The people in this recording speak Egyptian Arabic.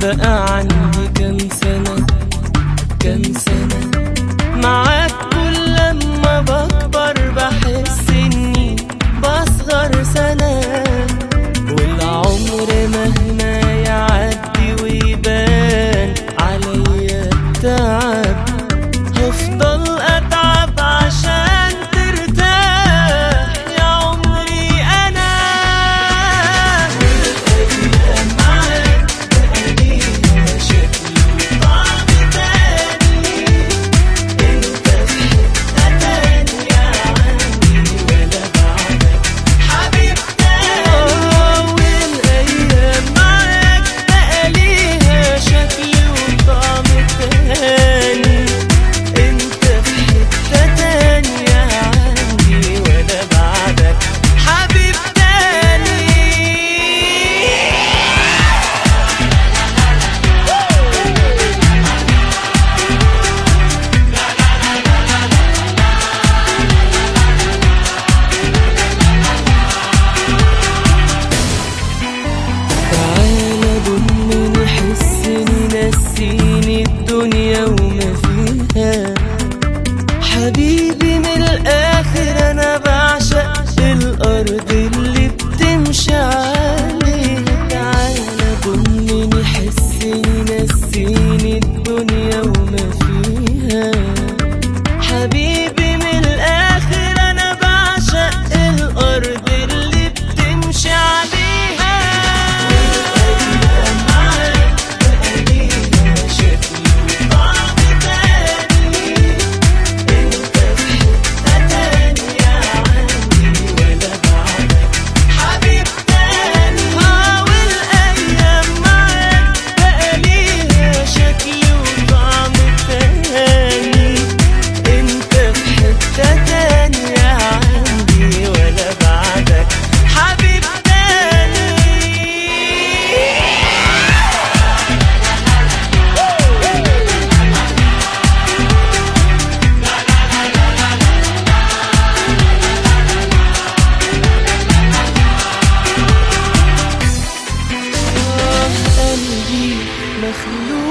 بقى عندي كام سنة كام سنة معاك كل لما بكبر بحس اني بصغر سنة والعمر مهما يعدي ويبان عليا التعب هفضل اتعب عشان ترتاح يا عمري انا الايام معاك بقى ليها شكل وطعم تاني انت في حته تانيه عني ولا بعدك حبيب تاني والايام معاك بقى ليها شكل وطعم تاني انت في حته تانيه عني ولا بعدك حبيب تاني تعالى ضمني حسني نسيني الدنيا وما فيها حبيبي من الاخر انا بعشق الارض اللي بتمشي عليها تعالى ضمني حسني نسيني الدنيا وما فيها حبيبي من الاخر انا بعشق الارض اللي بتمشي عليها والايام معاك بقى ليها شكل وطعم تاني انت في حته تانيه عني ولا بعدك حبيب تاني اه والايام معاك بقى ليها شكل وطعم تاني انت في حته تانيه عندي ولا بعدك حبيب تاني آه قلبي مخلوق